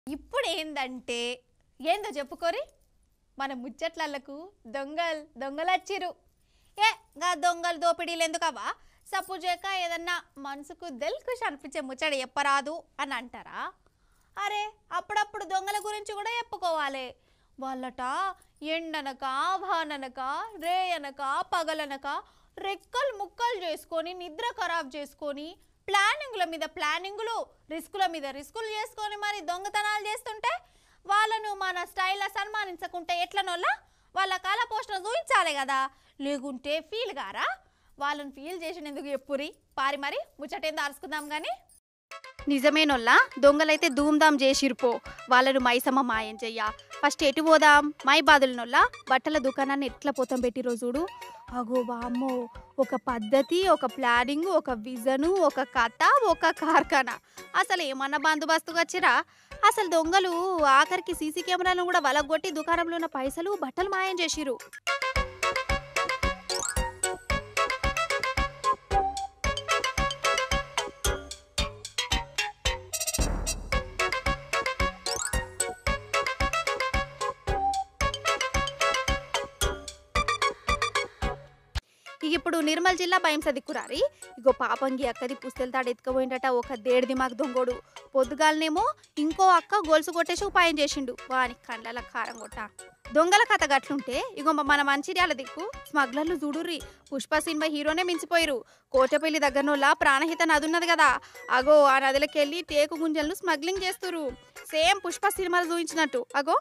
ఇప్పుడు ఏందంటే ఏందో చెప్పుకోరి మన ముచ్చట్లకు దొంగలు దొంగలు వచ్చిర్రు ఏ గా దొంగలు దోపిడీలు ఎందుకవ్వా సపోజేక ఏదన్నా మనసుకు దెల్కుష్ అనిపించే ముచ్చట చెప్పరాదు అని అంటారా అరే అప్పుడప్పుడు దొంగల గురించి కూడా చెప్పుకోవాలి వాళ్ళట ఎండనక వాననక రేయనక పగలనక రెక్కలు ముక్కలు చేసుకొని నిద్ర ఖరాబ్ చేసుకొని ప్లానింగుల మీద ప్లానింగులు రిస్కుల మీద రిస్కులు చేసుకొని మరి దొంగతనాలు చేస్తుంటే వాళ్ళను మన స్టైల్లో సన్మానించకుంటే ఎట్లనోళ్ళ వాళ్ళ కాల పోస్టర్ చూపించాలి కదా లేకుంటే ఫీల్ గారా వాళ్ళని ఫీల్ చేసినందుకు ఎప్పురి పారి మరి ముచ్చటేందో అరుచుకుందాం కానీ నిజమేనోళ్ళ దొంగలైతే ధూమ్ధామ్ చేసిరుపో వాళ్ళను మైసమ్మ మాయం చెయ్య ఫస్ట్ ఎటు పోదాం మై బాదులనొల్ల బట్టల దుకాణాన్ని ఎట్లా పోతాం పెట్టి రోజుడు అగో వామ్మో ఒక పద్ధతి ఒక ప్లానింగ్ ఒక విజను ఒక కథ ఒక కార్ఖానా అసలు ఏమన్నా బందోబస్తుగా వచ్చిరా అసలు దొంగలు ఆఖరికి సీసీ కెమెరాలను కూడా వలగొట్టి దుకాణంలో ఉన్న పైసలు బట్టలు మాయం చేసిరు ఇక ఇప్పుడు నిర్మల్ జిల్లా భయం సదిక్కురారి ఇగో పాపంగి అక్కది పుస్తెలతాడు ఎత్తుకపోయిందట ఒక దేడి దిమాగ్ దొంగోడు పొద్దుగాలనేమో ఇంకో అక్క గొలుసు కొట్టేసి ఉపాయం చేసిండు వాని కండ్ల కారం కొట్ట దొంగల కథ గట్లుంటే ఇగో మన మంచిర్యాల దిక్కు స్మగ్లర్లు చూడుర్రి పుష్ప సినిమా హీరోనే మించిపోయిరు కోటపల్లి దగ్గరనోళ్ళ ప్రాణహిత నది ఉన్నది కదా అగో ఆ నదిలోకి వెళ్ళి టేకు గుంజలను స్మగ్లింగ్ చేస్తురు సేమ్ పుష్ప సినిమాలు చూపించినట్టు అగో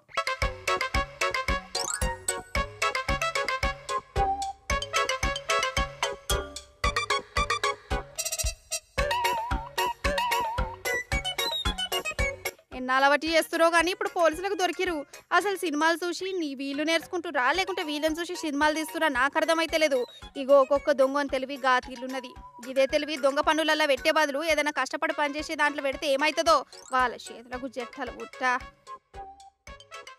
ఎన్నాళ్ళ బట్టి చేస్తురో కానీ ఇప్పుడు పోలీసులకు దొరికిరు అసలు సినిమాలు చూసి నీ వీళ్ళు నేర్చుకుంటురా లేకుంటే వీళ్ళని చూసి సినిమాలు తీస్తురా నాకు అర్థమైతే లేదు ఇగో ఒక్కొక్క దొంగ అని తెలివి గా తీరున్నది ఇదే తెలివి దొంగ పనులల్లో పెట్టే బదులు ఏదైనా కష్టపడి పనిచేసే దాంట్లో పెడితే ఏమవుతుందో వాళ్ళ చేతులకు జట్టలు పుట్ట